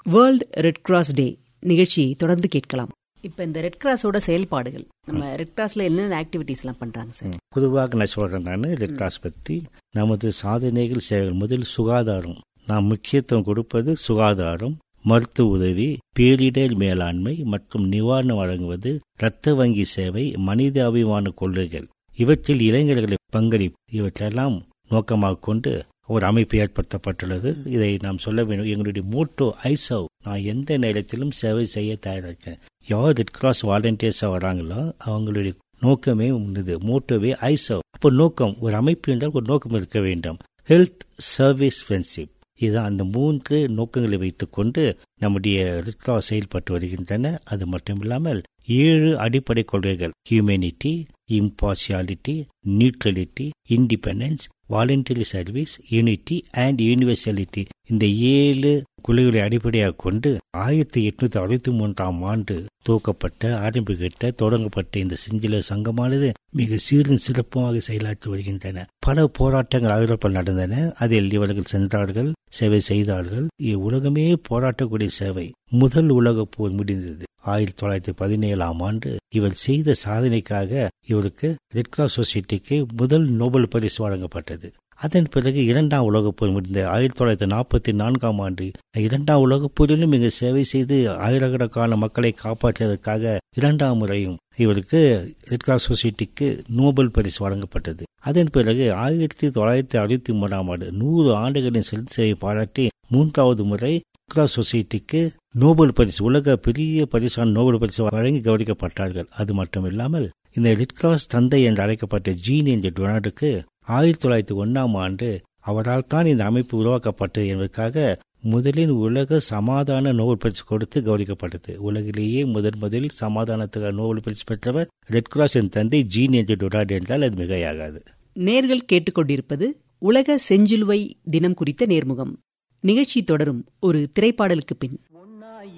world red cross டே நிகழ்ச்சியை தொடர்ந்து கேட்கலாம் இப்ப இந்த ரெட் கிராஸோட செயல்பாடுகள் நம்ம ரெட் கிராஸ்ல என்னென்ன ஆக்டிவிட்டிஸ் எல்லாம் பண்றாங்க சார் பொதுவாக நான் சொல்றேன் நான் ரெட் கிராஸ் பத்தி நமது சாதனைகள் சேவைகள் முதல் சுகாதாரம் நாம் முக்கியத்துவம் கொடுப்பது சுகாதாரம் மருத்துவ உதவி பேரிடர் மேலாண்மை மற்றும் நிவாரணம் வழங்குவது இரத்த வங்கி சேவை மனித அபிமான கொள்கைகள் இவற்றில் இளைஞர்களை பங்களிப்பு இவற்றெல்லாம் நோக்கமாக கொண்டு ஒரு அமைப்பு ஏற்படுத்தப்பட்டுள்ளது இதை நாம் சொல்ல வேண்டும் எங்களுடைய மோட்டோ ஐசவ் நான் எந்த நேரத்திலும் சேவை செய்ய தயாரிக்கேன் யார் ரெட் கிராஸ் வாலண்டியர்ஸாக வராங்களோ அவங்களுடைய நோக்கமே உள்ளது மோட்டோவே ஐசவ் அப்போ நோக்கம் ஒரு அமைப்பு என்றால் ஒரு நோக்கம் இருக்க வேண்டும் ஹெல்த் சர்வீஸ் ஃப்ரெண்ட்ஷிப் இதுதான் அந்த மூன்று நோக்கங்களை வைத்துக்கொண்டு நம்முடைய ரெட் கிராஸ் செயல்பட்டு வருகின்றன அது மட்டும் இல்லாமல் ஏழு அடிப்படை கொள்கைகள் humanity impartiality neutrality independence voluntary service unity and universality இந்த ஏழு குழுக்களை அடிப்படையாக கொண்டு ஆயிரத்தி எட்நூத்தி அறுபத்தி மூன்றாம் ஆண்டு துவக்கப்பட்ட ஆரம்பிக்கிட்ட தொடங்கப்பட்ட இந்த செஞ்சில சங்கமானது மிக சீரும் சிறப்புமாக செயலாற்றி வருகின்றன பல போராட்டங்கள் ஐரோப்பில் நடந்தன அதில் இவர்கள் சென்றார்கள் சேவை செய்தார்கள் உலகமே போராட்டக்கூடிய சேவை முதல் உலக போர் முடிந்தது ஆயிரத்தி தொள்ளாயிரத்தி பதினேழாம் ஆண்டு இவர் செய்த சாதனைக்காக இவருக்கு ரெட் கிராஸ் சொசைட்டிக்கு முதல் நோபல் பரிசு வழங்கப்பட்டது அதன் பிறகு இரண்டாம் உலகப் போர் முடிந்த ஆயிரத்தி தொள்ளாயிரத்தி நாற்பத்தி நான்காம் ஆண்டு இரண்டாம் உலகப் போரிலும் இங்கு சேவை செய்து ஆயிரக்கணக்கான மக்களை காப்பாற்றியதற்காக இரண்டாம் முறையும் இவருக்கு ரெட் கிராஸ் சொசைட்டிக்கு நோபல் பரிசு வழங்கப்பட்டது அதன் பிறகு ஆயிரத்தி தொள்ளாயிரத்தி அறுபத்தி மூணாம் ஆண்டு நூறு ஆண்டுகளின் செலுத்த சேவை பாராட்டி மூன்றாவது முறை கிராஸ் சொசைட்டிக்கு நோபல் பரிசு உலக பெரிய பரிசான நோபல் பரிசு வழங்கி கௌரவிக்கப்பட்டார்கள் அது மட்டும் இல்லாமல் இந்த ரெட் கிராஸ் தந்தை என்று அழைக்கப்பட்ட ஜீன் என்ற டொனால்டுக்கு ஆயிரத்தி தொள்ளாயிரத்தி ஒன்னாம் ஆண்டு அவரால் தான் இந்த அமைப்பு உருவாக்கப்பட்டது என்பதற்காக முதலில் உலக சமாதான நோபல் பரிசு கொடுத்து கௌரவிக்கப்பட்டது உலகிலேயே முதன் முதலில் சமாதானத்துக்காக நோபல் பரிசு பெற்றவர் ரெட் கிராஸ் என் தந்தை ஜீன் என்று டொனால்டு என்றால் அது மிகையாகாது நேர்கள் கேட்டுக்கொண்டிருப்பது உலக செஞ்சிலுவை தினம் குறித்த நேர்முகம் நிகழ்ச்சி தொடரும் ஒரு திரைப்பாடலுக்கு பின்